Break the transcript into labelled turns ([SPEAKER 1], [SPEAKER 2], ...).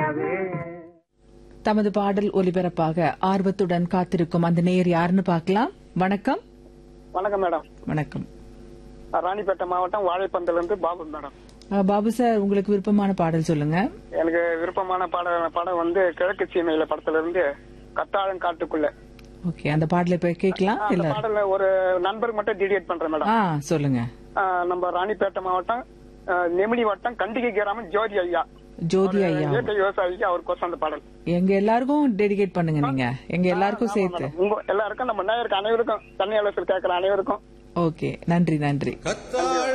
[SPEAKER 1] நிலவே
[SPEAKER 2] தமது பாடல் ஒலிபரப்பாக ஆர்வத்துடன் காத்திருக்கும் அந்த நேயர் யாருன்னு பார்க்கலாம் வணக்கம்
[SPEAKER 3] வணக்கம் மேடம்
[SPEAKER 2] வணக்கம்
[SPEAKER 3] ராணிப்பேட்டை மாவட்டம் வாழைப்பந்தில இருந்து பாபு மேடம்
[SPEAKER 2] அஹ், பாபு சார் உங்களுக்கு விருப்பமான பாடல் சொல்லுங்க
[SPEAKER 3] எனக்கு விருப்பமான பாட படம் வந்து கிழக்கு சீமையில படத்துல இருந்து கத்தாழம் காட்டுக்குள்ள
[SPEAKER 2] ஓகே அந்த பாடலை போய் கேட்கலாம்
[SPEAKER 3] அந்த
[SPEAKER 2] இல்ல
[SPEAKER 3] பாடல ஒரு நண்பருக்கு மட்டும் டெடிகேட் பண்றேன் மேடம்
[SPEAKER 2] ஆ சொல்லுங்க
[SPEAKER 3] ஆ, நம்ம ராணிப்பேட்டை மாவட்டம் ஆ, நெமிலி வட்டம் கண்டிகை கிராமம் ஜோதி ஐயா
[SPEAKER 2] ஜோதி ஐயா
[SPEAKER 3] இயற்கை விவசாயிக்கு அவருக்கோசம் அந்த பாடல்
[SPEAKER 2] எங்க எல்லாருக்கும் டெடிகேட் பண்ணுங்க நீங்க எங்க எல்லாருக்கும் சேர்த்து
[SPEAKER 3] உங்க எல்லாருக்கும் நம்ம நேயருக்கு அனைவருக்கும் தண்ணி அலசல் கேட்கிற அனைவருக்கும்
[SPEAKER 2] ஓகே நன்றி நன்றி
[SPEAKER 4] கத்தாழ